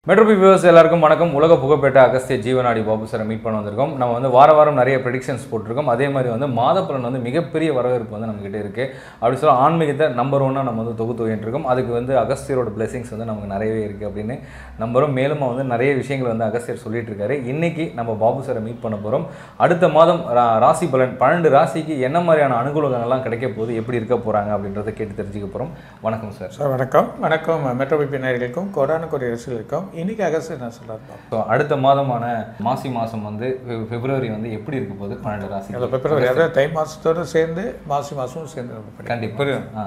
மெட்ரோபி viewers எல்லாருக்கும் வணக்கம் உலக புகழ்பெற்ற அகஸ்திய ஜீவனாடி பாபு சாரை மீட் பண்ண வந்திருக்கோம் நம்ம வந்து வார வாரம் நிறைய ப்ரெடிக்ஷன்ஸ் போட்டிருக்கோம் அதே மாதிரி வந்து மாத பலன் வந்து மிகப்பெரிய வரவேற்பு வந்து நம்மகிட்ட இருக்கு அப்படி சொல்ல ஆன்மீகத்தை நம்பர் ஒன்னாக நம்ம வந்து தொகுத்து இருக்கோம் அதுக்கு வந்து அகஸ்தியரோட பிளெஸிங்ஸ் வந்து நமக்கு நிறையவே இருக்குது அப்படின்னு நம்புறோம் மேலும் வந்து நிறைய விஷயங்கள் வந்து அகஸ்தியர் சொல்லிட்டு இருக்காரு இன்னைக்கு நம்ம பாபு சாரை மீட் பண்ண போகிறோம் அடுத்த மாதம் ரா- ராசி பலன் பன்னெண்டு ராசிக்கு என்ன மாதிரியான அனுகூலங்கள்லாம் கிடைக்க போகுது எப்படி இருக்க போகிறாங்க அப்படின்றத கேட்டு தெரிஞ்சுக்க போகிறோம் வணக்கம் சார் சார் வணக்கம் வணக்கம் மெட்ரோ பிபி நேயர்களுக்கும் கோடான கோடி ரசிகர்களுக்கும் இன்னைக்கு அகஸ்ட் நான் சொல்கிறேன் ஸோ அடுத்த மாதமான மாசி மாதம் வந்து பிப்ர- பிப்ரவரி வந்து எப்படி இருக்க போகுது பன்னெண்டு ராசி அதில் பிப்ரவரி அதாவது தை மாதத்தோடு சேர்ந்து மாசி மாதமும் சேர்ந்து நம்ம படிக்கிறோம். கண்டிப்பாக புரியும் ஆ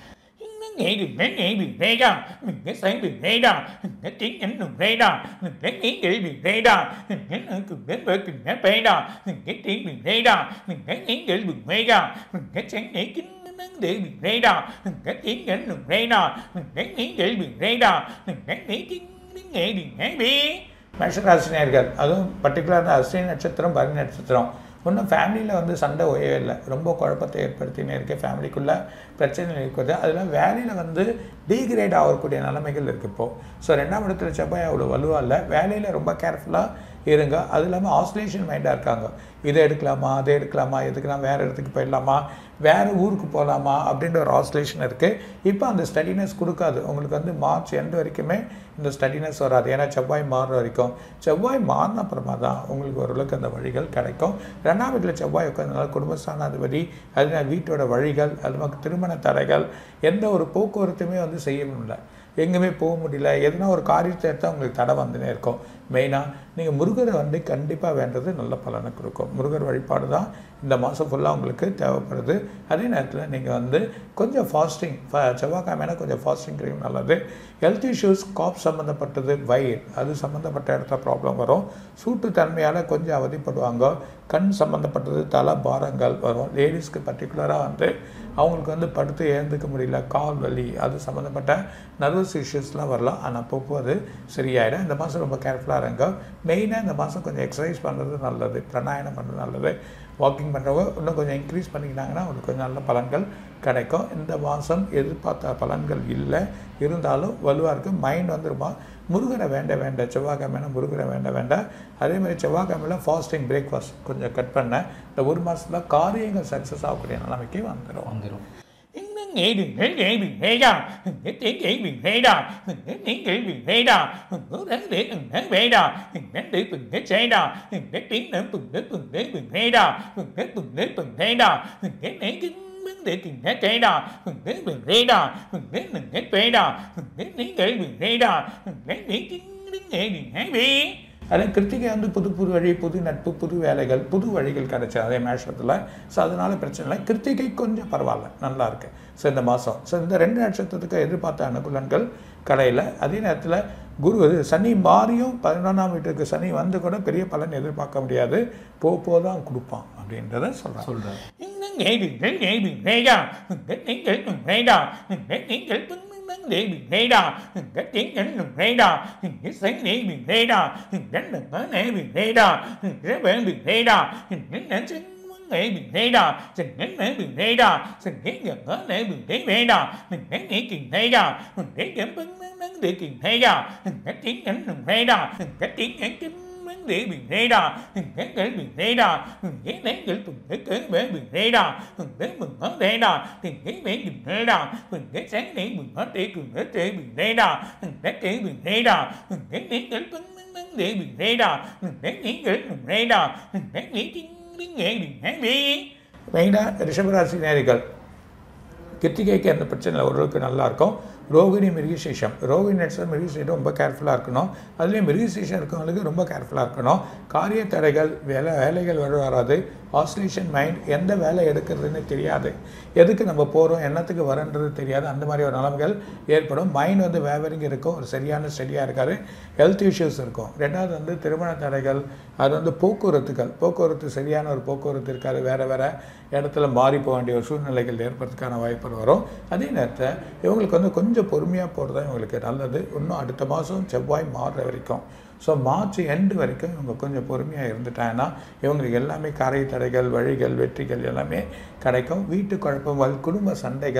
Nghe được mấy nghe bị rê đà, nghe sáng bị rê đà, nghe tiếng nhánh được rê đà, nghe nghĩ nghĩ bị rê đà, nghe nơi cùng đến bờ cùng nghe bê đà, nghe tiếng bị rê đà, nghe nghĩ nghĩ bị rê đà, nghe sáng nghĩ kính nắng để bị rê đà, nghe tiếng nhánh được rê đà, nghe nghĩ nghĩ bị rê đà, nghe nghĩ tiếng nghe bị nghe bị. மேஷராசினியர்கள் அதுவும் பர்டிகுலராக அஸ்வினி நட்சத்திரம் பரணி நட்சத்திரம் ஒன்றும் ஃபேமிலியில் வந்து சண்டை ஓயவே இல்லை ரொம்ப குழப்பத்தை ஏற்படுத்தினே இருக்கு ஃபேமிலிக்குள்ளே பிரச்சனைகள் இருக்குது அதில் வேலையில் வந்து டீக்ரேட் ஆகக்கூடிய நிலைமைகள் இருக்குது இப்போது ஸோ ரெண்டாம் இடத்துல செவ்வாய் அவ்வளோ வலுவாக இல்லை வேலையில் ரொம்ப கேர்ஃபுல்லாக இருங்க அது இல்லாமல் ஆஸ்லேஷன் மைண்டாக இருக்காங்க இதை எடுக்கலாமா அதை எடுக்கலாமா எதுக்கெல்லாம் வேறு இடத்துக்கு போயிடலாமா வேறு ஊருக்கு போகலாமா அப்படின்ற ஒரு ஆஸ்லேஷன் இருக்குது இப்போ அந்த ஸ்டடினஸ் கொடுக்காது உங்களுக்கு வந்து மார்ச் எண்டு வரைக்குமே இந்த ஸ்டடினஸ் வராது ஏன்னா செவ்வாய் மாறுற வரைக்கும் செவ்வாய் மாறின அப்புறமா தான் உங்களுக்கு ஓரளவுக்கு அந்த வழிகள் கிடைக்கும் ரெண்டாம் வீட்டில் செவ்வாய் உட்காந்தனால குடும்பஸ்தானாதிபதி அதனால் வீட்டோட வழிகள் அது மாதிரி திருமண தடைகள் எந்த ஒரு போக்குவரத்துமே வந்து செய்ய முடியல எங்கேயுமே போக முடியல எதுனா ஒரு காரியத்தை எடுத்தால் உங்களுக்கு தடை வந்துனே இருக்கும் மெயினாக நீங்கள் முருகரை வந்து கண்டிப்பாக வேண்டது நல்ல பலனை கொடுக்கும் முருகர் வழிபாடு தான் இந்த மாதம் ஃபுல்லாக உங்களுக்கு தேவைப்படுது அதே நேரத்தில் நீங்கள் வந்து கொஞ்சம் ஃபாஸ்டிங் செவ்வாய்க்கிழமைனா கொஞ்சம் ஃபாஸ்டிங் கிரீம் நல்லது ஹெல்த் இஷ்யூஸ் காப் சம்மந்தப்பட்டது வயிறு அது சம்மந்தப்பட்ட இடத்துல ப்ராப்ளம் வரும் சூட்டு தன்மையால் கொஞ்சம் அவதிப்படுவாங்க கண் சம்மந்தப்பட்டது தலை பாரங்கள் வரும் லேடிஸ்க்கு பர்டிகுலராக வந்து அவங்களுக்கு வந்து படுத்து எழுந்துக்க முடியல கால் வலி அது சம்மந்தப்பட்ட நர்வஸ் இஷ்யூஸ்லாம் வரலாம் ஆனால் அப்பப்போ அது சரியாயிடும் இந்த மாதம் ரொம்ப கேர்ஃபுல்லாக இருங்க மெயினாக இந்த மாதம் கொஞ்சம் எக்ஸசைஸ் பண்ணுறது நல்லது பிராணாயணம் பண்ணுறது நல்லது வாக்கிங் பண்ணுறவங்க இன்னும் கொஞ்சம் இன்க்ரீஸ் பண்ணிக்கிட்டாங்கன்னா அவங்களுக்கு கொஞ்சம் நல்ல பலன்கள் கிடைக்கும் இந்த மாதம் எதிர்பார்த்த பலன்கள் இல்லை இருந்தாலும் வலுவாக இருக்குது மைண்ட் வந்து ரொம்ப முருகனை வேண்ட வேண்ட செவ்வாய்க்கிழமைனா முருகனை வேண்ட வேண்ட அதே மாதிரி செவ்வாய்க்கிழமையில் ஃபாஸ்டிங் பிரேக்ஃபாஸ்ட் கொஞ்சம் கட் பண்ண இந்த ஒரு மாதத்தில் காரியங்கள் சக்ஸஸ் ஆகக்கூடிய நிலைமைக்கு வந்துடும் வந்துடும் nghe được nghe nghe bị rê đà, nghe tiếng nghĩ bị rê đà, nghe tiếng nghĩ bị rê đà, ngứa đáng để từng tháng bê đà, nghe để từng cái xe đà, nghe tiếng đến từng đến từng đến từng rê đà, nghe từng đến từng rê đà, nghe nấy cái vấn đề từng cái xe đà, nghe từng rê đà, nghe từng cái bê đà, nghe tiếng nghĩ bị rê đà, nghe tiếng tiếng nghe bị nghe bị. அதே கிருத்திகை வந்து புது புது வழி புது நட்பு புது வேலைகள் புது வழிகள் கிடைச்சது அதே மேஷத்தில் ஸோ அதனால பிரச்சனை இல்லை கிருத்திகை கொஞ்சம் பரவாயில்ல நல்லா இருக்கு ஸோ இந்த மாதம் ஸோ இந்த ரெண்டு நட்சத்திரத்துக்கு எதிர்பார்த்த அனுகூலங்கள் கடையில் அதே நேரத்தில் குரு இது சனி மாறியும் பதினொன்றாம் வீட்டுக்கு சனி வந்து கூட பெரிய பலன் எதிர்பார்க்க முடியாது போ போ தான் கொடுப்பான் அப்படின்றத சொல்கிறேன் சொல்கிறேன் nghe được nghe nghe bị nghe đà nghe tiếng nghe được nghe đà nghe tiếng nghe tiếng vấn đề bị nghe đà nghe tiếng nghe được nghe đà nghe sáng nghe bị nghe đà nghe được nghe nghe bị nghe đà nghe bạn bị nghe đà nghe nghe sáng vấn đề bị nghe đà sáng nghe nghe bị nghe đà sáng nghe nghe nghe bị nghe nghe đà nghe nghe kỳ nghe đà nghe nghe vấn vấn đề kỳ nghe đà nghe tiếng nghe được nghe đà nghe tiếng nghe tiếng vấn đề bị rê đà cái cái bị rê đà cái đấy cái từng cái cái bé bị rê đà cái mình nó rê đà thì cái bé bị rê đà cái sáng đấy mình nó tê cường cái tê bị rê đà cái tê bị rê đà cái đấy cái vấn vấn đề bị rê đà cái đấy cái bị rê đà cái đấy tiếng tiếng nghe bị nghe bị மெயினாக ரிஷபராசி நேரிகள் கிருத்திகைக்கு எந்த பிரச்சனை இல்லை ஓரளவுக்கு நல்லா இருக்கும் ரோகிணி மிருகசேஷம் ரோகிணி நட்சத்திரம் மிருகசேஷம் ரொம்ப கேர்ஃபுல்லாக இருக்கணும் அதுலேயும் மிருகசேஷம் இருக்கவங்களுக்கு ரொம்ப கேர்ஃபுல்லாக இருக்கணும் காரிய தடைகள் வேலை வேலைகள் வர வராது ஆஸ்லேஷன் மைண்ட் எந்த வேலை எடுக்கிறதுன்னு தெரியாது எதுக்கு நம்ம போகிறோம் என்னத்துக்கு வரன்றது தெரியாது அந்த மாதிரி ஒரு நிலைமைகள் ஏற்படும் மைண்ட் வந்து வேவரிங் இருக்கும் ஒரு சரியான ஸ்டடியாக இருக்காது ஹெல்த் இஷ்யூஸ் இருக்கும் ரெண்டாவது வந்து திருமண தடைகள் அது வந்து போக்குவரத்துகள் போக்குவரத்து சரியான ஒரு போக்குவரத்து இருக்காது வேறு வேறு இடத்துல மாறி போக வேண்டிய ஒரு சூழ்நிலைகள் ஏற்படுறதுக்கான வாய்ப்புகள் வரும் அதே நேரத்தில் இவங்களுக்கு வந்து கொஞ்சம் பொறுமையாக போகிறது தான் இவங்களுக்கு நல்லது இன்னும் அடுத்த மாதம் செவ்வாய் மாறுற வரைக்கும் ஸோ மார்ச் எண்டு வரைக்கும் இவங்க கொஞ்சம் பொறுமையாக இருந்துட்டாங்கன்னா இவங்களுக்கு எல்லாமே காரை தடைகள் வழிகள் வெற்றிகள் எல்லாமே கிடைக்கும் வீட்டு குழப்பங்கள் குடும்ப சண்டைகள்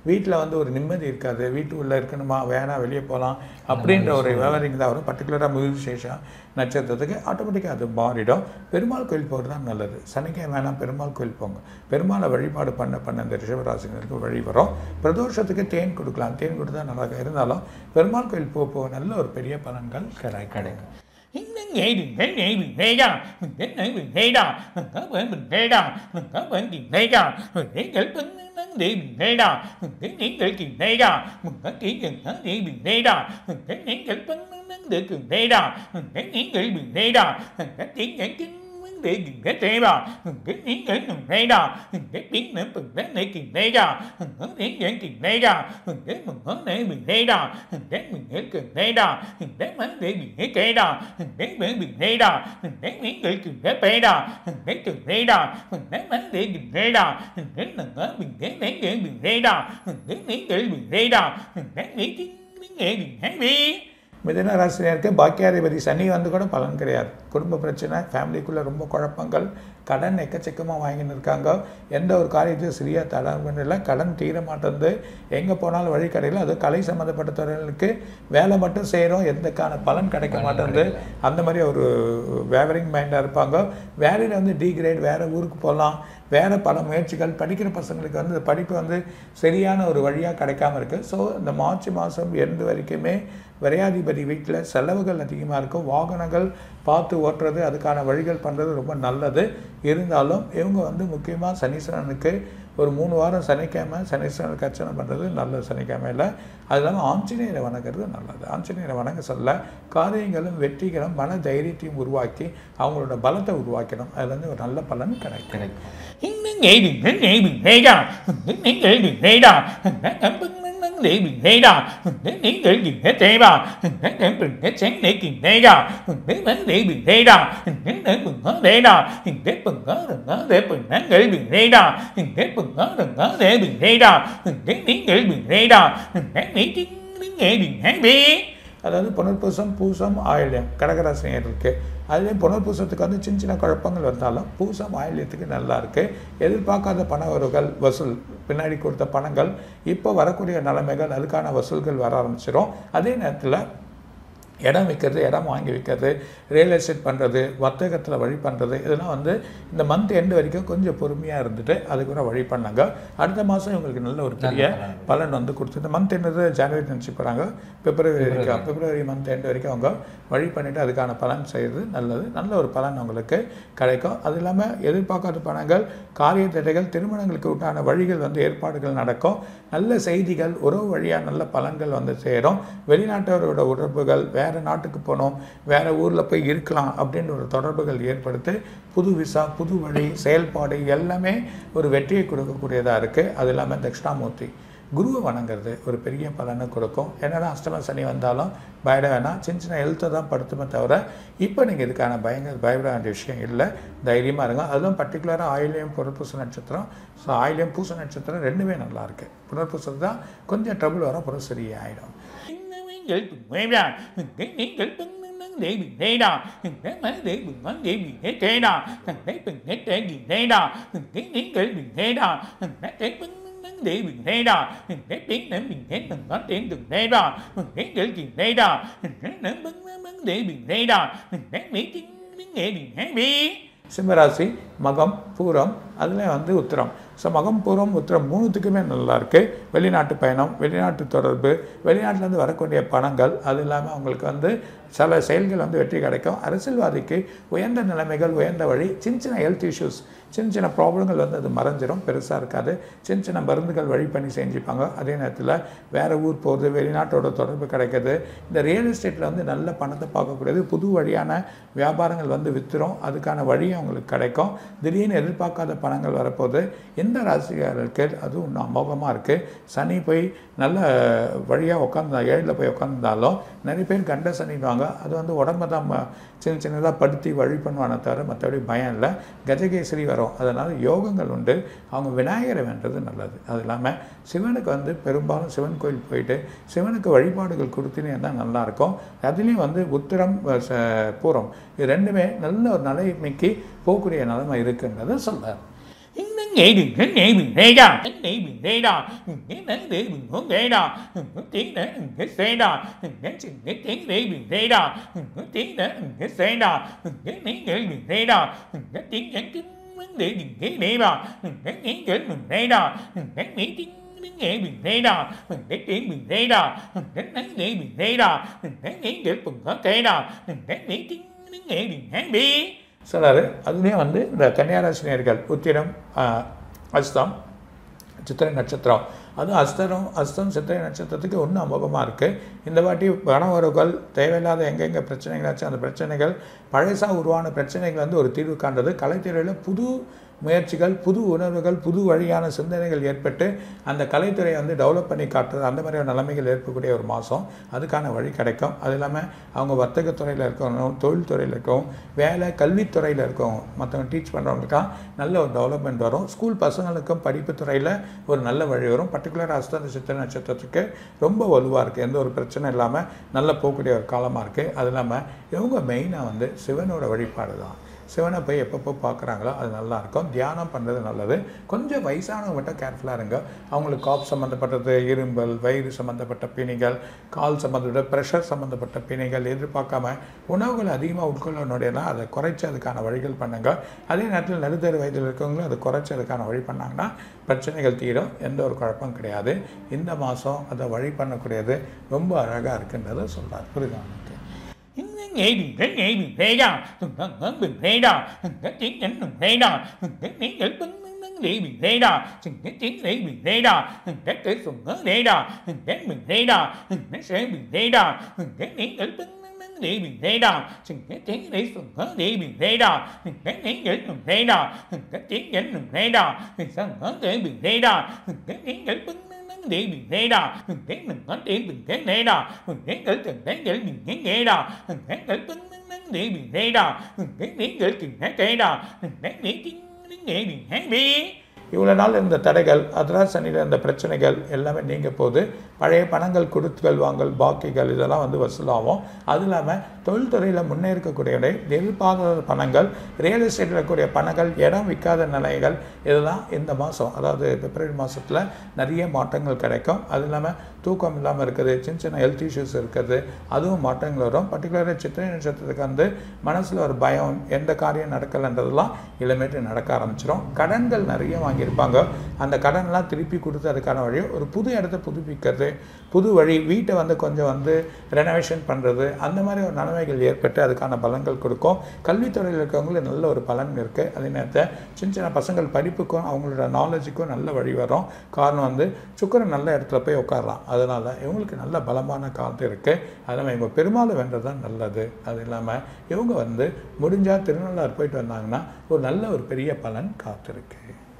வீட்டில் வந்து ஒரு நிம்மதி இருக்காது வீட்டுக்குள்ளே இருக்கணுமா வேணாம் வெளியே போகலாம் அப்படின்ற ஒரு விவரிங் தான் வரும் பர்டிகுலராக மிருகசேஷம் நட்சத்திரத்துக்கு ஆட்டோமேட்டிக்காக அது மாறிடும் பெருமாள் கோயில் போகிறது தான் நல்லது சனிக்கிழமை வேணாம் பெருமாள் கோயில் போங்க பெருமாளை வழிபாடு பண்ண பண்ண இந்த ரிஷபராசினருக்கு வழி வரும் பிரதோஷத்துக்கு தேன் கொடுக்கலாம் தேன் கொடுத்தா நல்லா இருக்கும். இருந்தாலும் பெருமாள் கோயில் போக போக நல்ல ஒரு பெரிய பலன்கள் கிடைக்கும் கிடைக்கும் Những ngày bình thế này bình thế ra, mình đến nơi bình thế ra, mình có bên bình thế ra, mình có bên bình thế ra, mình đến cái bên nắng đi bình thế ra, mình đến những cái bình thế ra, mình có chỉ cần nắng đi bình thế ra, mình đến những cái bên nắng đi bình thế ra, mình đến những cái bình thế ra, mình có chỉ những cái vấn đề bình thế thế ra, mình đến những cái bình thế ra, mình đến biến nữa bình thế này bình thế ra, mình có đến những bình thế ra, mình đến mình có này bình thế ra, mình đến mình hết bình thế ra, mình đến vấn đề bình thế thế ra, mình đến vấn bình thế ra, mình đến những cái bình thế thế ra, mình đến bình thế ra, mình đến vấn đề bình thế ra, mình đến mình có bình thế đến cái bình thế ra, mình đến những cái bình thế ra, mình đến những cái những cái bình thế đi. மிதன ராசினியருக்கு பாக்கியாதிபதி சனி வந்து கூட பலன் கிடையாது குடும்ப பிரச்சனை ஃபேமிலிக்குள்ளே ரொம்ப குழப்பங்கள் கடன் எக்கச்சக்கமாக வாங்கின்னு இருக்காங்க எந்த ஒரு காரியத்தையும் சரியாக தடவை இல்லை கடன் தீர மாட்டேங்குது எங்கே போனாலும் வழி கிடைக்கல அது கலை சம்மந்தப்பட்ட துறைகளுக்கு வேலை மட்டும் செய்கிறோம் எந்தக்கான பலன் கிடைக்க மாட்டேங்குது அந்த மாதிரி ஒரு வேவரிங் மைண்டாக இருப்பாங்க வேலையில் வந்து டி கிரேட் வேறு ஊருக்கு போகலாம் வேறு பல முயற்சிகள் படிக்கிற பசங்களுக்கு வந்து இந்த படிப்பு வந்து சரியான ஒரு வழியாக கிடைக்காம இருக்குது ஸோ இந்த மார்ச் மாதம் எண்டு வரைக்குமே விரையாதிபதி வீட்டில் செலவுகள் அதிகமாக இருக்கும் வாகனங்கள் பார்த்து ஓட்டுறது அதுக்கான வழிகள் பண்ணுறது ரொம்ப நல்லது இருந்தாலும் இவங்க வந்து முக்கியமாக சனீஸ்வரனுக்கு ஒரு மூணு வாரம் சனிக்கிழமை சனீஸ்வரனுக்கு அர்ச்சனை பண்ணுறது நல்ல சனிக்கிழமையில் அது இல்லாமல் ஆஞ்சநேயரை வணங்குறது நல்லது ஆஞ்சநேயரை வணங்க சொல்ல காரியங்களும் வெற்றிகளும் மன தைரியத்தையும் உருவாக்கி அவங்களோட பலத்தை உருவாக்கணும் அதுலேருந்து ஒரு நல்ல பலன் கிடைக்கும் கிடைக்கும் những ngày bình thế này bình thế ra những những ngày bình thế ra những cái bình nắng nắng để bình thế ra những những ngày bình thế thế ra những cái bình thế sáng để bình thế ra những cái vấn đề bình thế ra những cái bình có thế ra những cái bình có đừng có để bình nắng để bình thế ra những cái bình có đừng có để bình thế ra những cái những ngày bình thế ra những cái những những ngày bình thế đi அதாவது புனர்பூசம் பூசம் ஆயில்யம் கடகராசினியர் இருக்குது அதுலேயும் புனர்பூசத்துக்கு வந்து சின்ன சின்ன குழப்பங்கள் வந்தாலும் பூசம் ஆயில்யத்துக்கு நல்லா இருக்குது எதிர்பார்க்காத பண வரவுகள் வசூல் பின்னாடி கொடுத்த பணங்கள் இப்போ வரக்கூடிய நிலைமைகள் அதுக்கான வசூல்கள் வர ஆரம்பிச்சிடும் அதே நேரத்தில் இடம் விற்கிறது இடம் வாங்கி விற்கிறது ரியல் எஸ்டேட் பண்ணுறது வர்த்தகத்தில் வழி பண்ணுறது இதெல்லாம் வந்து இந்த மந்த் எண்டு வரைக்கும் கொஞ்சம் பொறுமையாக இருந்துட்டு அதுக்கு கூட வழி பண்ணாங்க அடுத்த மாதம் இவங்களுக்கு நல்ல ஒரு பெரிய பலன் வந்து கொடுத்து இந்த மந்த் என்னது ஜனவரி நினச்சி போகிறாங்க பிப்ரவரி வரைக்கும் பிப்ரவரி மந்த் எண்டு வரைக்கும் அவங்க வழி பண்ணிவிட்டு அதுக்கான பலன் செய்கிறது நல்லது நல்ல ஒரு பலன் அவங்களுக்கு கிடைக்கும் அது இல்லாமல் எதிர்பார்க்காத பணங்கள் காரிய தடைகள் திருமணங்களுக்கு உண்டான வழிகள் வந்து ஏற்பாடுகள் நடக்கும் நல்ல செய்திகள் உறவு வழியாக நல்ல பலன்கள் வந்து சேரும் வெளிநாட்டவரோட உறவுகள் வேறு நாட்டுக்கு போகணும் வேறு ஊரில் போய் இருக்கலாம் அப்படின்ற ஒரு தொடர்புகள் ஏற்படுத்தி புது விசா புது வழி செயல்பாடு எல்லாமே ஒரு வெற்றியை கொடுக்கக்கூடியதாக இருக்குது அது இல்லாமல் தட்சிணாமூர்த்தி குருவை வணங்குறது ஒரு பெரிய பலனை கொடுக்கும் என்னடா அஷ்டம சனி வந்தாலும் பயப்பட வேணாம் சின்ன சின்ன எழுத்தை தான் படுத்துமே தவிர இப்போ நீங்கள் இதுக்கான பயங்கர பயப்பட வேண்டிய விஷயம் இல்லை தைரியமாக இருங்க அதுவும் பர்டிகுலராக ஆயிலியம் புனர்பூச நட்சத்திரம் ஸோ ஆயிலியம் பூச நட்சத்திரம் ரெண்டுமே நல்லா இருக்கு புனர்பூசம் தான் கொஞ்சம் ட்ரபிள் வரும் அப்புறம் சரியாயிடும் những cái bình quay ra những cái những cái bình nắng để bình thế nào những cái máy để bình nắng để bình thế thế nào những cái bình thế thế bình thế nào những cái những cái bình thế nào những cái cái bình nắng để bình thế nào những cái tiếng để bình thế từng có tiếng từng thế nào những cái cái bình thế nào những cái nắng bình nắng để bình thế nào những cái mấy tiếng những nghệ bình thế bi சிம்மராசி மகம் பூரம் அதில் வந்து உத்திரம் so மகம் பூரம் உத்திரம் மூணுத்துக்குமே நல்லா இருக்கு வெளிநாட்டு பயணம் வெளிநாட்டு தொடர்பு வெளிநாட்டிலேருந்து வரக்கூடிய பணங்கள் அது இல்லாமல் அவங்களுக்கு வந்து சில செயல்கள் வந்து வெற்றி கிடைக்கும் அரசியல்வாதிக்கு உயர்ந்த நிலைமைகள் உயர்ந்த வழி சின்ன சின்ன ஹெல்த் இஷ்யூஸ் சின்ன சின்ன ப்ராப்ளங்கள் வந்து அது மறைஞ்சிரும் பெருசாக இருக்காது சின்ன சின்ன மருந்துகள் வழி பண்ணி செஞ்சுப்பாங்க அதே நேரத்தில் வேறு ஊர் போகிறது வெளிநாட்டோட தொடர்பு கிடைக்கிது இந்த ரியல் எஸ்டேட்டில் வந்து நல்ல பணத்தை பார்க்கக்கூடியது புது வழியான வியாபாரங்கள் வந்து வித்துரும் அதுக்கான வழியும் அவங்களுக்கு கிடைக்கும் திடீர்னு எதிர்பார்க்காத பணங்கள் வரப்போகுது எந்த ராசிக்காரருக்கு அதுவும் இன்னும் அமோகமாக இருக்குது சனி போய் நல்ல வழியாக உட்காந்து ஏழில் போய் உட்காந்துருந்தாலும் நிறைய பேர் கண்ட சனிவாங்க அது வந்து உடம்ப தான் ம- சின்ன சின்னதாக படுத்தி வழி பண்ணுவானே தவிர மற்றபடி பயம் இல்லை கஜகேசரி வரும் அதனால் யோகங்கள் உண்டு அவங்க விநாயகரை வேண்டது நல்லது அது இல்லாமல் சிவனுக்கு வந்து பெரும்பாலும் சிவன் கோயில் போயிட்டு சிவனுக்கு வழிபாடுகள் கொடுத்துனே இருந்தால் நல்லாயிருக்கும் அதுலேயும் வந்து உத்திரம் அஹ், ச- பூரம் இது ரெண்டுமே நல்ல ஒரு நிலைமைக்கு போகக்கூடிய நிலைமை இருக்குன்றதை சொல்கிறார் những Nghe đừng hết nghe bình rê đà Nghe bình rê đà Nghe nắng để bình hôn rê đà Tiếng đã hết xe đà Nghe chừng nghe tiếng để bình rê đà Tiếng đã hết xe đà Nghe nắng để bình rê đà Nghe tiếng nhắn kính vấn đề đừng nghe đê đà Nghe nghe để bình rê đà Nghe nghĩ tiếng đến nghe bình rê đà Nghe tiếng bình rê đà Nghe nắng để bình rê đà Nghe nghĩ để bình có kê đà Nghe nghĩ tiếng đến nghe bình hát bi சிலர் அதுலேயும் வந்து இந்த கன்னியாராசினியர்கள் உத்திரம் ஆஹ், அஸ்தம் சித்திரை நட்சத்திரம் அதுவும் அஸ்தரம் அஸ்தம் சித்திரை நட்சத்திரத்துக்கு இன்னும் அமோகமாக இருக்குது இந்த வாட்டி கணவர்கள் தேவையில்லாத எங்கெங்கே பிரச்சனைகளாச்சும் அந்த பிரச்சனைகள் பழசாக உருவான பிரச்சனைகள் வந்து ஒரு தீர்வு காண்றது கலைத்துறையில் புது முயற்சிகள் புது உணர்வுகள் புது வழியான சிந்தனைகள் ஏற்பட்டு அந்த கலைத்துறையை வந்து டெவலப் பண்ணி காட்டுறது அந்த மாதிரியான நிலைமைகள் ஏற்படக்கூடிய ஒரு மாதம் அதுக்கான வழி கிடைக்கும் அது இல்லாமல் அவங்க வர்த்தகத்துறையில் இருக்கவங்க தொழில்துறையில் இருக்கவும் வேலை கல்வித்துறையில் இருக்கவங்க மற்றவங்க டீச் பண்ணுறவங்களுக்காக நல்ல ஒரு டெவலப்மெண்ட் வரும் ஸ்கூல் பசங்களுக்கும் படிப்பு துறையில் ஒரு நல்ல வழி வரும் பர்டிகுலர் அஸ்தந்த சித்திர நட்சத்திரத்துக்கு ரொம்ப வலுவாக இருக்குது எந்த ஒரு பிரச்சனை இல்லாமல் நல்ல போகக்கூடிய ஒரு காலமாக இருக்குது அது இல்லாமல் இவங்க மெயினாக வந்து சிவனோட வழிபாடு தான் சிவனை போய் எப்பப்போ பார்க்குறாங்களோ அது நல்லா இருக்கும் தியானம் பண்ணுறது நல்லது கொஞ்சம் வயசானவங்க மட்டும் கேர்ஃபுல்லாக இருங்க அவங்களுக்கு காப் சம்மந்தப்பட்டது இரும்பல் வயிறு சம்மந்தப்பட்ட பிணிகள் கால் சம்மந்தப்பட்ட ப்ரெஷர் சம்மந்தப்பட்ட பிணிகள் எதிர்பார்க்காம உணவுகள் அதிகமாக உட்கொள்ளணுடையனா அதை குறைச்சி அதுக்கான வழிகள் பண்ணுங்க அதே நேரத்தில் நடுத்தர வயதில் இருக்கவங்களும் அதை குறைச்சி அதுக்கான வழி பண்ணாங்கன்னா பிரச்சனைகள் தீரும் எந்த ஒரு குழப்பம் கிடையாது இந்த மாதம் அதை வழி பண்ணக்கூடியது ரொம்ப அழகாக இருக்குன்றதை சொல்கிறார் புரியுதா உங்களுக்கு nghe bình thế nghe bình thế đà từng ngân ngân bình thế đà từng cái tiếng nhánh bình thế đà từng cái tiếng nhảy bưng bưng bưng đi bình thế đà từng cái tiếng lấy bình thế đà từng cái cái sùng ngớ thế đà từng cái bình thế đà từng cái sẽ bình thế đà từng cái tiếng nhảy bưng bưng bưng đi bình thế đà từng cái tiếng lấy sùng ngớ đi bình thế đà từng cái tiếng nhảy bình thế đà từng cái tiếng nhảy bình thế đà từng cái ngớ thế bình thế đà từng cái tiếng nhảy bưng bưng bưng đi bình thế đà từng cái mình có tiếng bình thế thế đà từng cái cái từng cái cái bình thế nghe đà từng cái cái bưng bưng bưng đi bình thế đà từng cái tiếng cái từng cái cái đà từng cái tiếng tiếng tiếng nghe bình hát bi இவ்வளோ நாள் இருந்த தடைகள் அதெல்லாம் சனியில் இருந்த பிரச்சனைகள் எல்லாமே நீங்க போகுது பழைய பணங்கள் கொடுத்துகள் வாங்கல் பாக்கிகள் இதெல்லாம் வந்து வசூலாகும் அது இல்லாமல் தொழில்துறையில் முன்னேறக்கூடிய எதிர்பார்க்காத பணங்கள் ரியல் எஸ்டேட்டில் இருக்கக்கூடிய பணங்கள் இடம் விற்காத நிலைகள் இதெல்லாம் இந்த மாதம் அதாவது பிப்ரவரி மாதத்தில் நிறைய மாற்றங்கள் கிடைக்கும் அது இல்லாமல் தூக்கம் இல்லாமல் இருக்குது சின்ன சின்ன ஹெல்த் இஷ்யூஸ் இருக்குது அதுவும் மாற்றங்கள் வரும் பர்டிகுலராக சித்திரை நட்சத்திரத்துக்கு வந்து மனசில் ஒரு பயம் எந்த காரியம் நடக்கலைன்றதெல்லாம் இளமேட்டு நடக்க ஆரம்பிச்சிடும் கடன்கள் நிறைய வாங்கியிருப்பாங்க அந்த கடன்லாம் திருப்பி கொடுத்து அதுக்கான வழி ஒரு புது இடத்த புதுப்பிக்கிறது புது வழி வீட்டை வந்து கொஞ்சம் வந்து ரெனோவேஷன் பண்ணுறது அந்த மாதிரி ஒரு நிலைமைகள் ஏற்பட்டு அதுக்கான பலன்கள் கொடுக்கும் கல்வித்துறையில் இருக்கவங்களுக்கு நல்ல ஒரு பலன் இருக்குது அதே நேரத்தில் சின்ன சின்ன பசங்கள் படிப்புக்கும் அவங்களோட நாலேஜுக்கும் நல்ல வழி வரும் காரணம் வந்து சுக்கரன் நல்ல இடத்துல போய் உட்காரலாம் அதனால் இவங்களுக்கு நல்ல பலமான காலத்து இருக்குது அது இல்லாமல் இவங்க பெருமாளை வென்றது தான் நல்லது அது இல்லாமல் இவங்க வந்து முடிஞ்சால் திருநள்ளாறு போயிட்டு வந்தாங்கன்னா ஒரு நல்ல ஒரு பெரிய பலன் காத்திருக்கு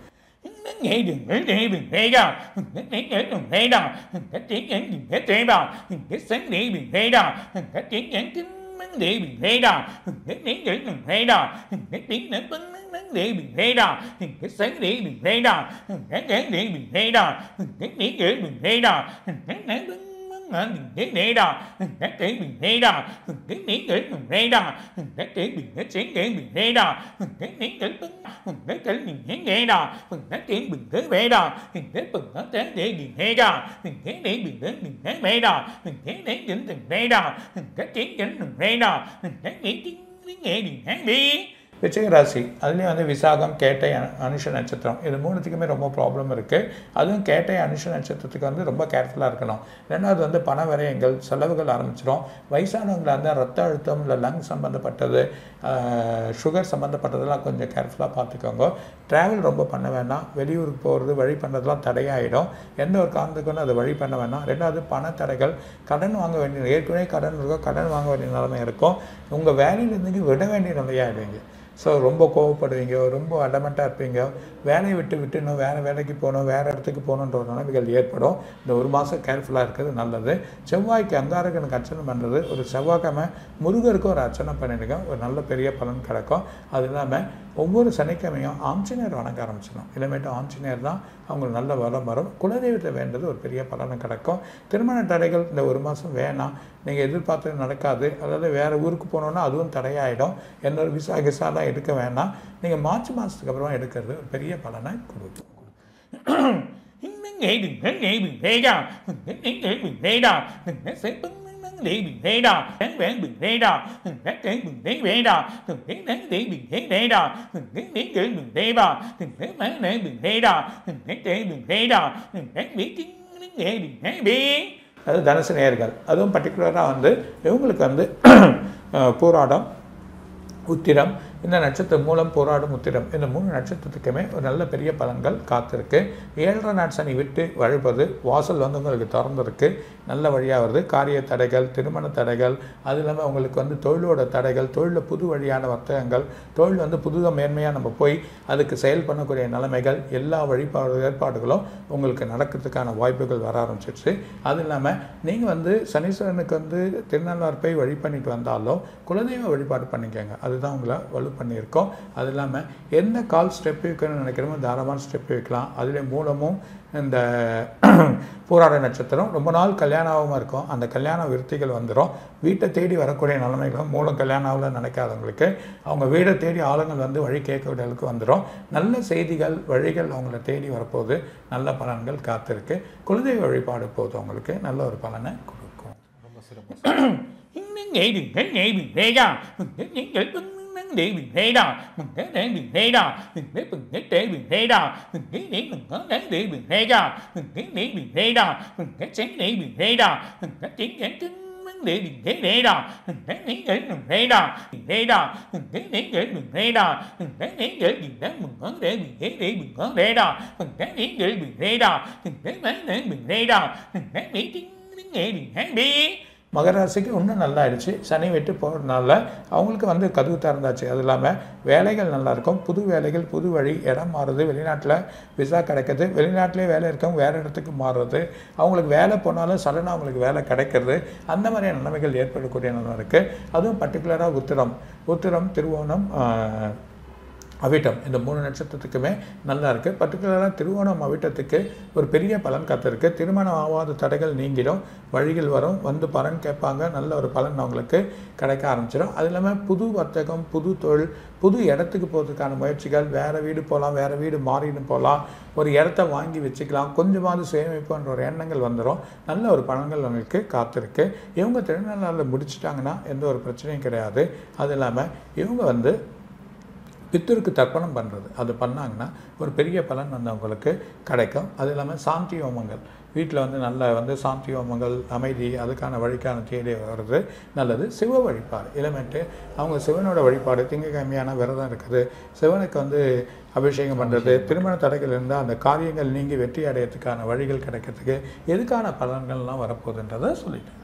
nghe đừng nghe nghe bình thế đà cái tiếng nghe đừng thế đà cái tiếng nghe đừng nghe thế đà cái sáng đi bình thế đà cái tiếng nghe kính bắn đi bình thế đà cái tiếng nghe đừng thế đà cái tiếng nghe bắn bắn bắn đi bình thế đà cái sáng đi bình thế đà cái cái đi bình thế đà cái tiếng nghe bình thế đà cái cái bắn bắn bình thế thế đà cái tiếng bình thế đà cái tiếng nghe bình thế đà cái tiếng bình cái sáng nghe bình thế đà cái tiếng nghe bắn cái cái bình nghe nghe đà cái tiếng bình thế về đà cái bình nó tiếng để bình thế đà cái để bình thế bình thế về đà cái để chính tình thế đà cái tiếng chính tình thế đà cái nghĩ tiếng tiếng nghe bình hát đi விச்சய ராசி அதுலேயும் வந்து விசாகம் கேட்டை அனு- அனுஷ நட்சத்திரம் இது மூணுத்துக்குமே ரொம்ப problem இருக்குது அதுவும் கேட்டை அனுஷ நட்சத்திரத்துக்கு வந்து ரொம்ப கேர்ஃபுல்லாக இருக்கணும் ரெண்டாவது வந்து பண விரயங்கள் செலவுகள் ஆரம்பிச்சிடும் வயசானவங்களா இருந்தால் ரத்த அழுத்தம் இல்லை லங் சம்மந்தப்பட்டது சுகர் சம்மந்தப்பட்டதெல்லாம் கொஞ்சம் கேர்ஃபுல்லாக பார்த்துக்கோங்க ட்ராவல் ரொம்ப பண்ண வேண்டாம் வெளியூருக்கு போகிறது வழி பண்ணுறதுலாம் தடையாயிடும் எந்த ஒரு காரணத்துக்கு அதை வழி பண்ண வேண்டாம் ரெண்டாவது பண தடைகள் கடன் வாங்க வேண்டிய ஏற்கனவே கடன் இருக்கும் கடன் வாங்க வேண்டிய நிலைமை இருக்கும் உங்கள் வேலையிலேருந்து விட வேண்டிய நிலையாயிடுவீங்க ஸோ ரொம்ப கோவப்படுவீங்க ரொம்ப அடமெண்ட்டாக இருப்பீங்க வேலையை விட்டு விட்டு இன்னும் வேறு வேலைக்கு போகணும் வேறு இடத்துக்கு போகணுன்ற ஒரு நிலைமைகள் ஏற்படும் இந்த ஒரு மாதம் கேர்ஃபுல்லாக இருக்கிறது நல்லது செவ்வாய்க்கு அங்காரகனுக்கு அர்ச்சனை பண்ணுறது ஒரு செவ்வாய்க்கிழமை முருகருக்கு ஒரு அர்ச்சனை பண்ணிடுங்க ஒரு நல்ல பெரிய பலன் கிடைக்கும் அது இல்லாமல் ஒவ்வொரு சனிக்கிழமையும் ஆஞ்சநேயர் வணங்க ஆரம்பிச்சிடணும் இனிமேட்டு ஆஞ்சநேயர் தான் அவங்களுக்கு நல்ல வரம் வரும் குலதெய்வத்தை வேண்டது ஒரு பெரிய பலனை கிடைக்கும் திருமண தடைகள் இந்த ஒரு மாதம் வேணாம் நீங்கள் எதிர்பார்த்தது நடக்காது அதாவது வேறு ஊருக்கு போனோன்னா அதுவும் தடையாயிடும் என்னோட விசா கிசாலாம் இப்போல்லாம் எடுக்க வேண்டாம் நீங்கள் மார்ச் மாதத்துக்கு அப்புறமா எடுக்கிறது ஒரு பெரிய பலனை கொடுக்கும் Nghe đừng nghe nghe đừng nghe đâu Nghe nghe nghe đừng nghe đâu Đừng nghe sẽ bưng bưng bưng đi đừng nghe đâu Đáng vẽ đừng nghe đâu Đừng nghe nghe đừng nghe nghe đâu Đừng nghe nghe đi đừng nghe nghe đâu Đừng nghe nghe nghe đừng nghe đâu Đừng nghe má nè đừng nghe đâu Đừng nghe nghe đừng nghe đâu Đừng nghe biết tiếng đừng nghe đừng nghe biết அது தனுசு நேர்கள் அதுவும் பர்டிகுலராக வந்து இவங்களுக்கு வந்து அஹ், போராடம் உத்திரம் இந்த நட்சத்திரம் மூலம் போராடும் உத்திரம் இந்த மூணு நட்சத்திரத்துக்குமே ஒரு நல்ல பெரிய பலன்கள் காத்திருக்கு ஏழரை நாட் சனி விட்டு வழிபது வாசல் வந்து உங்களுக்கு திறந்திருக்கு நல்ல வழியாக வருது காரிய தடைகள் திருமண தடைகள் அது இல்லாமல் உங்களுக்கு வந்து தொழிலோட தடைகள் தொழிலில் புது வழியான வர்த்தகங்கள் தொழில் வந்து புதுதாக மேன்மையாக நம்ம போய் அதுக்கு செயல் பண்ணக்கூடிய நிலைமைகள் எல்லா வழிபாடு ஏற்பாடுகளும் உங்களுக்கு நடக்கிறதுக்கான வாய்ப்புகள் வர ஆரம்பிச்சிருச்சு அது இல்லாமல் நீங்கள் வந்து சனீஸ்வரனுக்கு வந்து திருநள்ளார் போய் வழி பண்ணிட்டு வந்தாலும் குலதெய்வ வழிபாடு பண்ணிக்கோங்க அதுதான் உங்களை வலு பண்ணியிருக்கோம் அது இல்லாமல் என்ன கால் ஸ்டெப் வைக்கணும்னு நினைக்கிறோமோ தாராளமான ஸ்டெப் வைக்கலாம் அதில் மூலமும் இந்த போராட நட்சத்திரம் ரொம்ப நாள் கல்யாணமாக இருக்கும் அந்த கல்யாண விருத்திகள் வந்துடும் வீட்டை தேடி வரக்கூடிய நிலைமைகளும் மூலம் கல்யாணம் ஆகல நினைக்காதவங்களுக்கு அவங்க வீடை தேடி ஆளுங்கள் வந்து வழி கேட்கக்கூடிய அளவுக்கு வந்துடும் நல்ல செய்திகள் வழிகள் அவங்கள தேடி வரப்போகுது நல்ல பலன்கள் காத்திருக்கு குலதெய்வ வழிபாடு போது அவங்களுக்கு நல்ல ஒரு பலனை கொடுக்கும் Nghe đừng nghe nghe đừng nghe đâu Nghe nghe nghe bưng bưng đi đừng nghe đâu Nghe nghe đừng nghe đâu Nghe bưng nghe tệ đừng nghe đâu Nghe nghe đừng có nghe đi đừng nghe đâu Nghe nghe đừng nghe đâu Nghe sáng đi đừng nghe đâu Nghe tiếng nghe tiếng bưng đi đừng nghe nghe đâu Nghe nghe nghe đừng nghe đâu Đừng nghe đâu Nghe nghe nghe đừng nghe đâu Nghe nghe nghe đừng nghe mừng có để đừng nghe đi đừng có để đâu Nghe nghe nghe đừng nghe đâu Nghe mấy để đừng nghe đâu Nghe mấy tiếng nghe đừng nghe biết மகர ராசிக்கு இன்னும் நல்லா ஆயிடுச்சு சனி விட்டு போகிறதுனால அவங்களுக்கு வந்து கதவு திறந்தாச்சு அது இல்லாமல் வேலைகள் நல்லா இருக்கும் புது வேலைகள் புது வழி இடம் மாறுது வெளிநாட்டில் விசா கிடைக்குது வெளிநாட்டிலே வேலை இருக்கவங்க வேறு இடத்துக்கு மாறுறது அவங்களுக்கு வேலை போனாலும் சடனாக அவங்களுக்கு வேலை கிடைக்கிறது அந்த மாதிரியான நிலைமைகள் ஏற்படக்கூடிய நிலைமை இருக்குது அதுவும் பர்டிகுலராக உத்திரம் உத்திரம் திருவோணம் ஆஹ், அவிட்டம் இந்த மூணு நட்சத்திரத்துக்குமே நல்லா இருக்குது பர்டிகுலராக திருவோணம் அவிட்டத்துக்கு ஒரு பெரிய பலன் காத்திருக்கு திருமணம் ஆகாத தடைகள் நீங்கிடும் வழிகள் வரும் வந்து பலன் கேட்பாங்க நல்ல ஒரு பலன் அவங்களுக்கு கிடைக்க ஆரம்பிச்சிடும் அது இல்லாமல் புது வர்த்தகம் புது தொழில் புது இடத்துக்கு போகிறதுக்கான முயற்சிகள் வேறு வீடு போகலாம் வேறு வீடு மாறின்னு போகலாம் ஒரு இடத்த வாங்கி வச்சுக்கலாம் கொஞ்சமாவது சேமிப்புன்ற ஒரு எண்ணங்கள் வந்துடும் நல்ல ஒரு பலன்கள் அவங்களுக்கு காத்திருக்கு இவங்க திருநள்ளாறில் முடிச்சிட்டாங்கன்னா எந்த ஒரு பிரச்சனையும் கிடையாது அது இல்லாமல் இவங்க வந்து பித்தருக்கு தர்ப்பணம் பண்ணுறது அது பண்ணாங்கன்னா ஒரு பெரிய பலன் வந்து அவங்களுக்கு கிடைக்கும் அது இல்லாமல் சாந்தி ஹோமங்கள் வீட்டில் வந்து நல்ல வந்து சாந்தி ஹோமங்கள் அமைதி அதுக்கான வழிக்கான தேடி வர்றது நல்லது சிவ வழிபாடு இளமேட்டு அவங்க சிவனோட வழிபாடு திங்கக்கிழமையான விரதம் இருக்குது சிவனுக்கு வந்து அபிஷேகம் பண்ணுறது திருமண தடைகள் இருந்தால் அந்த காரியங்கள் நீங்கி வெற்றி அடையறதுக்கான வழிகள் கிடைக்கிறதுக்கு எதுக்கான பலன்கள்லாம் வரப்போகுதுன்றதை சொல்லிட்டேன்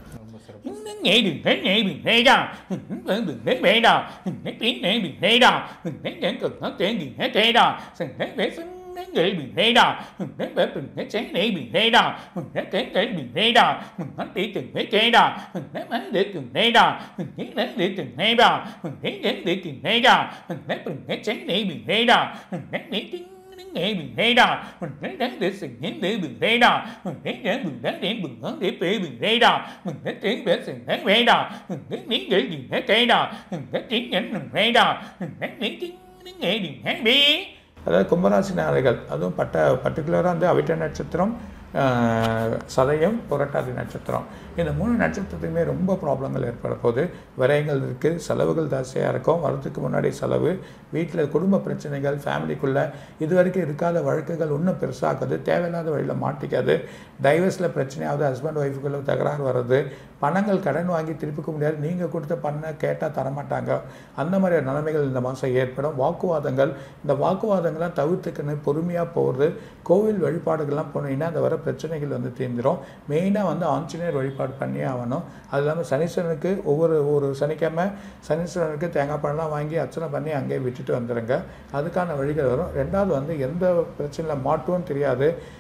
nghe đừng nghe nghe đừng nghe đâu đừng đừng nghe nghe đâu nghe tiếng nghe đừng nghe đâu nghe nghe cần nó tiếng đừng nghe nghe đâu sừng nghe nghe sừng nghe nghe đừng nghe đâu nghe bé đừng nghe sáng nghe đừng nghe đâu nghe cái cái đừng nghe đâu nó tí từng nghe nghe đâu nghe má để từng nghe đâu nghe nghe để từng nghe đâu nghe nghe để từng nghe đâu nghe đừng nghe sáng nghe đừng nghe đâu nghe nghe tiếng nghe đừng nghe đâu mình thấy đáng để sừng nhén để đừng nghe đâu mình thấy đáng đừng đáng để đừng ngón để bể đừng nghe đâu mình thấy tiếng để sừng đáng nghe đâu mình thấy miếng để đừng nghe cây đâu mình thấy tiếng nhánh đừng nghe đâu mình thấy miếng tiếng nghe đừng nghe biết அதாவது கும்பராசினாரிகள் அதுவும் பட்ட பர்டிகுலராக வந்து அவிட்ட நட்சத்திரம் ஆஹ், சதயம் புரட்டாதி நட்சத்திரம் இந்த மூணு நட்சத்திரத்துக்குமே ரொம்ப ப்ராப்ளங்கள் ஏற்பட போகுது விரயங்கள் இருக்குது செலவுகள் ஜாஸ்தியாக இருக்கும் வரதுக்கு முன்னாடி செலவு வீட்டில் குடும்ப பிரச்சனைகள் ஃபேமிலிக்குள்ளே இது வரைக்கும் இருக்காத வழக்குகள் இன்னும் பெருசாக்குது தேவையில்லாத வழியில் மாட்டிக்காது டைவர்ஸில் பிரச்சனையாவது ஹஸ்பண்ட் ஒய்ஃபுக்குள்ள தகராறு வர்றது பணங்கள் கடன் வாங்கி திருப்பிக்க முடியாது நீங்கள் கொடுத்த பண்ண கேட்டால் தரமாட்டாங்க அந்த மாதிரி நிலைமைகள் இந்த மாதம் ஏற்படும் வாக்குவாதங்கள் இந்த வாக்குவாதங்கள்லாம் தவிர்த்துக்கணும் பொறுமையாக போகிறது கோவில் வழிபாடுகள்லாம் போனீங்கன்னா அந்த வர பிரச்சனைகள் வந்து தீர்ந்துடும் மெயினாக வந்து ஆஞ்சநேயர் வழிபாடு பண்ணியே ஆகணும் அது இல்லாமல் சனீஸ்வரனுக்கு ஒவ்வொரு ஒரு சனிக்கிழமை சனீஸ்வரனுக்கு தேங்காய் பழம்லாம் வாங்கி அர்ச்சனை பண்ணி அங்கேயே விட்டுட்டு வந்துடுங்க அதுக்கான வழிகள் வரும் ரெண்டாவது வந்து எந்த பிரச்சனையில் மாட்டுவோன்னு தெரியாது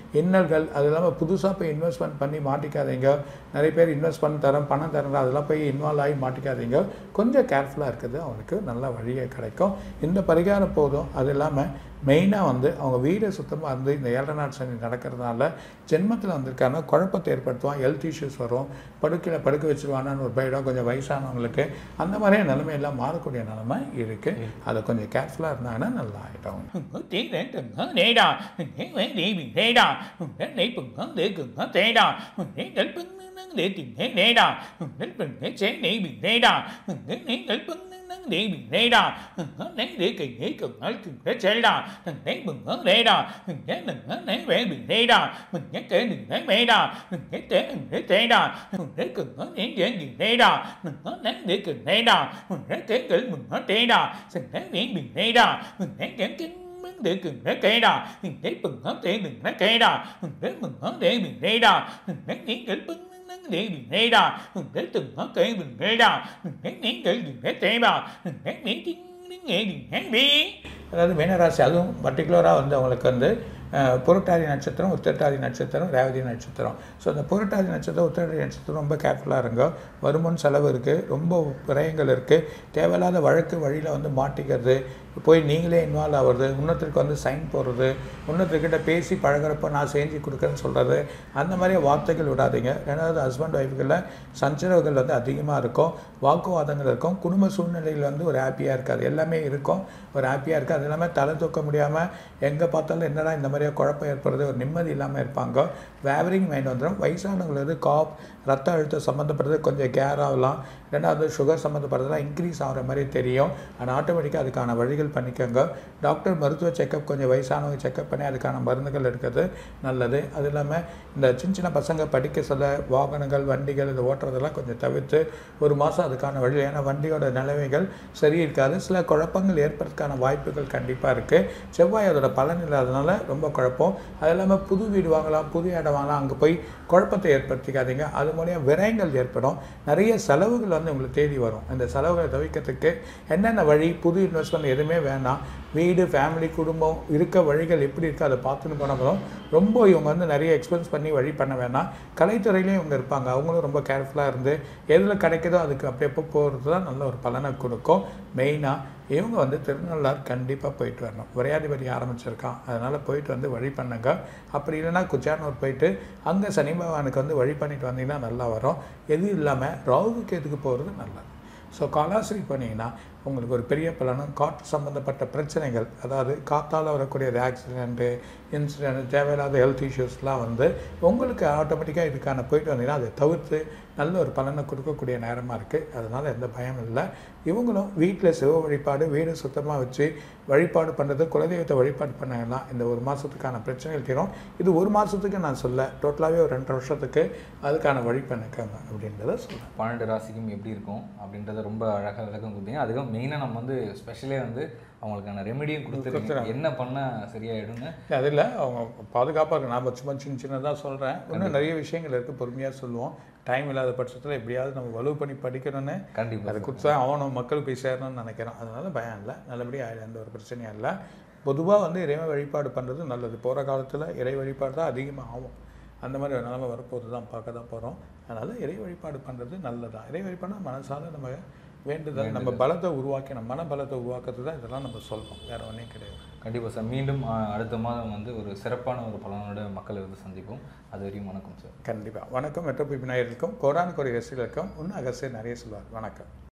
இன்னல்கள் அது இல்லாமல் புதுசாக போய் இன்வெஸ்ட்மெண்ட் பண்ணி மாட்டிக்காதீங்க நிறைய பேர் இன்வெஸ்ட் பண்ணி தரேன் பணம் தரேன் அதெல்லாம் போய் இன்வால்வ் ஆகி மாட்டிக்காதீங்க கொஞ்சம் கேர்ஃபுல்லாக இருக்குது அவங்களுக்கு நல்ல வழியே கிடைக்கும் இந்த பரிகாரம் போதும் அது இல்லாமல் மெயினாக வந்து அவங்க வீடு சுத்தமாக இருந்து இந்த ஏழரை நாள் சனி நடக்கிறதுனால ஜென்மத்தில் வந்திருக்காங்க குழப்பத்தை ஏற்படுத்துவான் ஹெல்த் இஷ்யூஸ் வரும் படுக்கையில் படுக்க வச்சிருவானான்னு ஒரு பயிடம் கொஞ்சம் வயசானவங்களுக்கு அந்த மாதிரியே நிலைமையெல்லாம் மாறக்கூடிய நிலைமை இருக்குது அதை கொஞ்சம் கேர்ஃபுல்லாக இருந்தாங்கன்னா நல்லா ஆகிட்டோம் tí đến từng ngỡ đế đà thế mấy đi bị đế đà đến lấy bừng ngỡ để cừng ngỡ thế đà đến đến bừng nâng để tìm thế đế đà đến bừng để chế để bị đế đà đến đến đến bừng nâng để bị đế đà ngỡ đến để kỳ nghĩ cừng ngỡ cừng để chế đà đến bừng ngỡ đế đà đến đừng ngỡ để về bị đế đà mình nhắc kể đừng để bế đà mình nhắc kể đừng để thế đà để cừng ngỡ đến để gì đế đà mình ngỡ đến để cừng đế đà mình để kể cử mình ngỡ đế đà mình để bị bị đế đà mình để kể kinh mình để cừng để kể đà mình để bừng ngỡ để đừng để kể đà mình để bừng ngỡ để mình đế đà mình để những cái bừng nâng để mình đế đà mình để từng ngỡ kể mình đế đà mình để những cái đừng để tệ bà mình để những tiếng tiếng nghệ đừng để bi அதாவது மீனராசி அதுவும் பர்டிகுலராக வந்து அவங்களுக்கு வந்து அஹ், புரட்டாதி நட்சத்திரம் உத்திரட்டாதி நட்சத்திரம் ரேவதி நட்சத்திரம் ஸோ அந்த புரட்டாதி நட்சத்திரம் உத்திரட்டாதி நட்சத்திரம் ரொம்ப கேர்ஃபுல்லாக இருங்க வருமுன் செலவு இருக்குது ரொம்ப விரயங்கள் இருக்குது தேவையில்லாத வழக்கு வழியில் வந்து மாட்டிக்கிறது போய் நீங்களே இன்வால்வ் ஆகுறது இன்னொருத்தருக்கு வந்து சைன் போடுறது இன்னொருத்தர்கிட்ட பேசி பழகுறப்ப நான் செஞ்சு கொடுக்குறேன்னு சொல்கிறது அந்த மாதிரி வார்த்தைகள் விடாதீங்க ரெண்டாவது ஹஸ்பண்ட் ஒய்ஃப்களில் சஞ்சரவுகள் வந்து அதிகமாக இருக்கும் வாக்குவாதங்கள் இருக்கும் குடும்ப சூழ்நிலையில் வந்து ஒரு ஹாப்பியாக இருக்காது எல்லாமே இருக்கும் ஒரு ஹாப்பியாக இருக்குது அது இல்லாமல் தலை தூக்க முடியாமல் எங்கே பார்த்தாலும் என்னடா இந்த மாதிரியே குழப்பம் ஏற்படுறது ஒரு நிம்மதி இல்லாமல் இருப்பாங்க வேவரிங் மைண்ட் வந்துடும் வயசானவங்களுக்கு வந்து காப் ரத்த அழுத்தம் சம்மந்தப்பட்டது கொஞ்சம் கேர் ஆகலாம் ரெண்டாவது சுகர் சம்மந்தப்பட்டதெல்லாம் இன்க்ரீஸ் ஆகிற மாதிரி தெரியும் ஆனால் ஆட்டோமேட்டிக்காக அதுக்கான வழிகள் பண்ணிக்கோங்க டாக்டர் மருத்துவ செக்கப் கொஞ்சம் வயசானவங்க செக்கப் பண்ணி அதுக்கான மருந்துகள் எடுக்கிறது நல்லது அது இல்லாமல் இந்த சின்ன சின்ன பசங்க படிக்க சொல்ல வாகனங்கள் வண்டிகள் இதை ஓட்டுறதெல்லாம் கொஞ்சம் தவிர்த்து ஒரு மாதம் அதுக்கான வழி ஏன்னா வண்டியோட நிலைமைகள் சரி இருக்காது சில குழப்பங்கள் ஏற்படுறதுக்கான வாய்ப்புகள் கண்டிப்பாக இருக்குது செவ்வாய் அதோட பலன் இல்லாதனால ரொம்ப குழப்பம் அது இல்லாமல் புது வீடு வாங்கலாம் புது இடம் வாங்கலாம் அங்கே போய் குழப்பத்தை ஏற்படுத்திக்காதீங்க அது மூலியம் விரயங்கள் ஏற்படும் நிறைய செலவுகள் வந்து உங்களுக்கு தேடி வரும் அந்த செலவுகளை தவிர்க்கிறதுக்கு என்னென்ன வழி புது இன்வெஸ்ட்மெண்ட் எதுவுமே வேணாம் வீடு ஃபேமிலி குடும்பம் இருக்க வழிகள் எப்படி இருக்கோ அதை பார்த்துன்னு போனாலும் ரொம்ப இவங்க வந்து நிறைய எக்ஸ்பென்ஸ் பண்ணி வழி பண்ண வேணாம் கலைத்துறையிலையும் இவங்க இருப்பாங்க அவங்களும் ரொம்ப கேர்ஃபுல்லாக இருந்து எதில் கிடைக்குதோ அதுக்கு அப்படி போகிறது தான் நல்ல ஒரு பலனை கொடுக்கும் மெயினாக இவங்க வந்து திருநள்ளார் கண்டிப்பாக போயிட்டு வரணும் விரையாதிபதி ஆரம்பிச்சிருக்கான் அதனால் போயிட்டு வந்து வழி பண்ணுங்க அப்படி இல்லைன்னா குச்சானூர் போயிட்டு அங்கே சனி பகவானுக்கு வந்து வழி பண்ணிட்டு வந்தீங்கன்னா நல்லா வரும் எதுவும் இல்லாமல் ராகு கேதுக்கு போகிறது நல்லது ஸோ காலாசிரி போனீங்கன்னா உங்களுக்கு ஒரு பெரிய பலனும் காற்று சம்மந்தப்பட்ட பிரச்சனைகள் அதாவது காற்றால் வரக்கூடிய ஆக்சிடென்ட்டு இன்சிடென்ட் தேவையில்லாத ஹெல்த் இஷ்யூஸ்லாம் வந்து உங்களுக்கு ஆட்டோமேட்டிக்காக இதுக்கான போயிட்டு வந்தீங்கன்னா அதை தவிர்த்து நல்ல ஒரு பலனை கொடுக்கக்கூடிய நேரமாக இருக்குது அதனால் எந்த பயம் இல்லை இவங்களும் வீட்டில் சிவ வழிபாடு வீடு சுத்தமாக வச்சு வழிபாடு பண்ணுறது குலதெய்வத்தை வழிபாடு பண்ணாங்கன்னா இந்த ஒரு மாதத்துக்கான பிரச்சனைகள் தீரும் இது ஒரு மாதத்துக்கு நான் சொல்ல டோட்டலாகவே ஒரு ரெண்டரை வருஷத்துக்கு அதுக்கான வழி பண்ணிக்கோங்க அப்படின்றத சொல்கிறேன் பன்னெண்டு ராசிக்கும் எப்படி இருக்கும் அப்படின்றத ரொம்ப அழகாக விளக்கம் கொடுத்தீங்க அதுக்கும் மெயினாக நம்ம வந்து ஸ்பெஷலே வந்து அவங்களுக்கான ரெமெடியும் கொடுத்துருக்கோம் என்ன பண்ணால் சரியாயிடும்னு அதில் அவங்க பாதுகாப்பாக இருக்கு நான் சும்மா சின்ன சின்னதாக சொல்கிறேன் இன்னும் நிறைய விஷயங்கள் இருக்குது பொறுமையாக சொல்லுவோம் டைம் இல்லாத பட்சத்தில் எப்படியாவது நம்ம வலு பண்ணி படிக்கணும்னு கண்டிப்பாக அது கொடுத்தா அவனும் மக்கள் போய் சேரணும்னு நினைக்கிறேன் அதனால பயம் இல்லை நல்லபடியாக ஆயிடும் எந்த ஒரு பிரச்சனையும் இல்லை பொதுவாக வந்து இறை வழிபாடு பண்ணுறது நல்லது போகிற காலத்தில் இறை வழிபாடு தான் அதிகமாக ஆகும் அந்த மாதிரி ஒரு நிலைமை வரப்போது தான் பார்க்க தான் போகிறோம் அதனால் இறை வழிபாடு பண்ணுறது நல்லதான் இறை வழிபாடுனா மனசால நம்ம வேண்டுதல் நம்ம பலத்தை உருவாக்கி நம்ம மன பலத்தை உருவாக்குறது தான் இதெல்லாம் நம்ம சொல்கிறோம் வேறு ஒன்றும் கிடையாது கண்டிப்பாக சார் மீண்டும் ஆ, அடுத்த மாதம் வந்து ஒரு சிறப்பான ஒரு பலனோட மக்களை வந்து சந்திப்போம் அது வரையும் வணக்கம் சார் கண்டிப்பாக வணக்கம் மெட்ரோபி விநாயகருக்கும் கோடான கோடி ரசிகர்களுக்கும் இன்னும் அகசியர் நிறைய சொல்வார் வணக்கம்